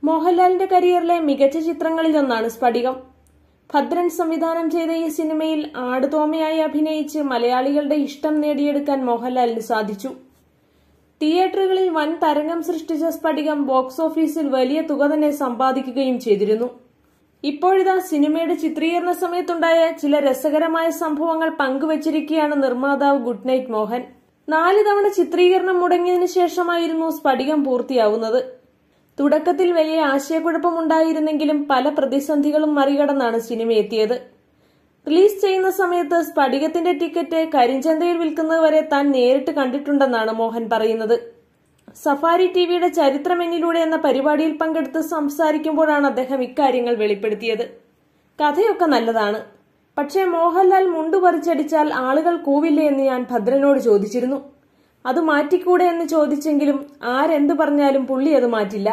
മോഹൻലാലിന്റെ കരിയറിലെ മികച്ച ചിത്രങ്ങളിലൊന്നാണ് സ്ഫടികം ഭദ്രൻ സംവിധാനം ചെയ്ത ഈ സിനിമയിൽ ആടുതോമയായി അഭിനയിച്ച് മലയാളികളുടെ ഇഷ്ടം നേടിയെടുക്കാൻ മോഹൻലാലിന് സാധിച്ചു തിയേറ്ററുകളിൽ വൻ തരംഗം സൃഷ്ടിച്ച സ്ഫടികം ബോക്സ് ഓഫീസിൽ വലിയ തുക തന്നെ സമ്പാദിക്കുകയും ചെയ്തിരുന്നു ഇപ്പോഴിതാ സിനിമയുടെ ചിത്രീകരണ സമയത്തുണ്ടായ ചില രസകരമായ സംഭവങ്ങൾ പങ്കുവച്ചിരിക്കുകയാണ് നിർമ്മാതാവ് ഗുഡ് നൈറ്റ് മോഹൻ നാല് തവണ ചിത്രീകരണം മുടങ്ങിയതിനു ശേഷമായിരുന്നു സ്ഫടികം പൂർത്തിയാവുന്നത് തുടക്കത്തിൽ വലിയ ആശയക്കുഴപ്പമുണ്ടായിരുന്നെങ്കിലും പല പ്രതിസന്ധികളും മറികടന്നാണ് സിനിമ എത്തിയത് റിലീസ് ചെയ്യുന്ന സമയത്ത് സ്ഫടികത്തിന്റെ ടിക്കറ്റ് കരിഞ്ചന്തയിൽ വിൽക്കുന്നതുവരെ താൻ നേരിട്ട് കണ്ടിട്ടുണ്ടെന്നാണ് മോഹൻ പറയുന്നത് സഫാരി ടിവിയുടെ ചരിത്രമെന്നിലൂടെ എന്ന പരിപാടിയിൽ പങ്കെടുത്ത് സംസാരിക്കുമ്പോഴാണ് അദ്ദേഹം ഇക്കാര്യങ്ങൾ വെളിപ്പെടുത്തിയത് കഥയൊക്കെ നല്ലതാണ് പക്ഷേ മോഹൻലാൽ മുണ്ടു പറിച്ചടിച്ചാൽ ആളുകൾ കൂവില്ലേ എന്ന് ഞാൻ ഭദ്രനോട് ചോദിച്ചിരുന്നു അത് മാറ്റിക്കൂടെ എന്ന് ചോദിച്ചെങ്കിലും ആരെന്ത് പറഞ്ഞാലും പുള്ളി അത് മാറ്റില്ല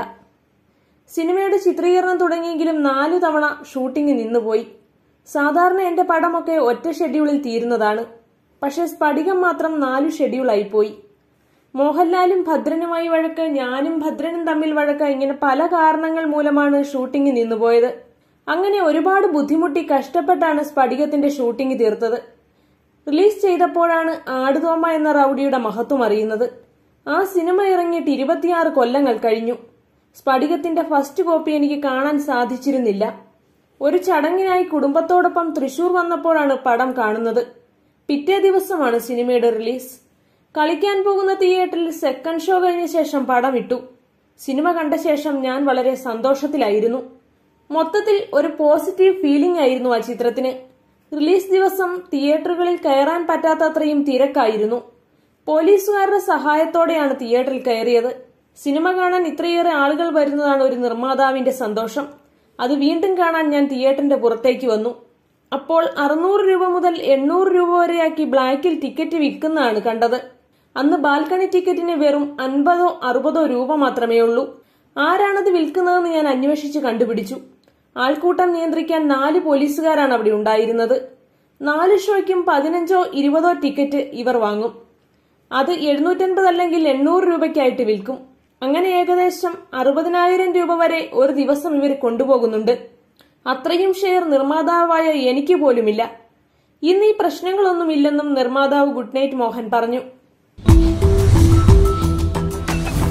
സിനിമയുടെ ചിത്രീകരണം തുടങ്ങിയെങ്കിലും നാലു തവണ ഷൂട്ടിംഗ് നിന്നുപോയി സാധാരണ എന്റെ പടമൊക്കെ ഒറ്റ ഷെഡ്യൂളിൽ തീരുന്നതാണ് പക്ഷെ സ്ഫടികം മാത്രം നാലു ഷെഡ്യൂളായിപ്പോയി മോഹൻലാലും ഭദ്രനുമായി വഴക്ക് ഞാനും ഭദ്രനും തമ്മിൽ വഴക്ക് ഇങ്ങനെ പല കാരണങ്ങൾ മൂലമാണ് ഷൂട്ടിംഗ് നിന്നുപോയത് അങ്ങനെ ഒരുപാട് ബുദ്ധിമുട്ടി കഷ്ടപ്പെട്ടാണ് സ്ഫടികത്തിന്റെ ഷൂട്ടിംഗ് തീർത്തത് റിലീസ് ചെയ്തപ്പോഴാണ് ആടുതോമ എന്ന റൌഡിയുടെ മഹത്വം അറിയുന്നത് ആ സിനിമ ഇറങ്ങിയിട്ട് ഇരുപത്തിയാറ് കൊല്ലങ്ങൾ കഴിഞ്ഞു സ്ഫടികത്തിന്റെ ഫസ്റ്റ് കോപ്പി എനിക്ക് കാണാൻ സാധിച്ചിരുന്നില്ല ഒരു ചടങ്ങിനായി കുടുംബത്തോടൊപ്പം തൃശൂർ വന്നപ്പോഴാണ് പടം കാണുന്നത് പിറ്റേ ദിവസമാണ് സിനിമയുടെ റിലീസ് കളിക്കാൻ പോകുന്ന തിയേറ്ററിൽ സെക്കൻഡ് ഷോ കഴിഞ്ഞ ശേഷം പടം ഇട്ടു സിനിമ കണ്ട ശേഷം ഞാൻ വളരെ സന്തോഷത്തിലായിരുന്നു മൊത്തത്തിൽ ഒരു പോസിറ്റീവ് ഫീലിംഗ് ആയിരുന്നു ആ ചിത്രത്തിന് റിലീസ് ദിവസം തിയേറ്ററുകളിൽ കയറാൻ പറ്റാത്തത്രയും തിരക്കായിരുന്നു പോലീസുകാരുടെ സഹായത്തോടെയാണ് തിയേറ്ററിൽ കയറിയത് സിനിമ കാണാൻ ഇത്രയേറെ ആളുകൾ വരുന്നതാണ് ഒരു നിർമ്മാതാവിന്റെ സന്തോഷം അത് വീണ്ടും കാണാൻ ഞാൻ തിയേറ്ററിന്റെ പുറത്തേക്ക് വന്നു അപ്പോൾ അറുന്നൂറ് രൂപ മുതൽ എണ്ണൂറ് രൂപ വരെയാക്കി ബ്ലാക്കിൽ ടിക്കറ്റ് വിൽക്കുന്നതാണ് കണ്ടത് അന്ന് ബാൽക്കണി ടിക്കറ്റിന് വെറും അൻപതോ അറുപതോ രൂപ മാത്രമേ ഉള്ളൂ ആരാണത് വിൽക്കുന്നതെന്ന് ഞാൻ അന്വേഷിച്ച് കണ്ടുപിടിച്ചു ആൾക്കൂട്ടം നിയന്ത്രിക്കാൻ നാല് പോലീസുകാരാണ് അവിടെ ഉണ്ടായിരുന്നത് നാല് ഷോയ്ക്കും പതിനഞ്ചോ ഇരുപതോ ടിക്കറ്റ് ഇവർ വാങ്ങും അത് എഴുന്നൂറ്റൻപത് അല്ലെങ്കിൽ എണ്ണൂറ് രൂപയ്ക്കായിട്ട് വിൽക്കും അങ്ങനെ ഏകദേശം അറുപതിനായിരം രൂപ വരെ ഒരു ദിവസം ഇവർ കൊണ്ടുപോകുന്നുണ്ട് അത്രയും ഷെയർ നിർമ്മാതാവായ എനിക്ക് പോലുമില്ല ഇന്ന് ഈ പ്രശ്നങ്ങളൊന്നുമില്ലെന്നും നിർമ്മാതാവ് ഗുഡ് നൈറ്റ് മോഹൻ പറഞ്ഞു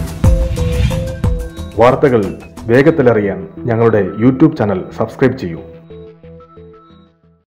വാർത്തകൾ വേഗത്തിലറിയാൻ ഞങ്ങളുടെ യൂട്യൂബ് ചാനൽ സബ്സ്ക്രൈബ് ചെയ്യൂ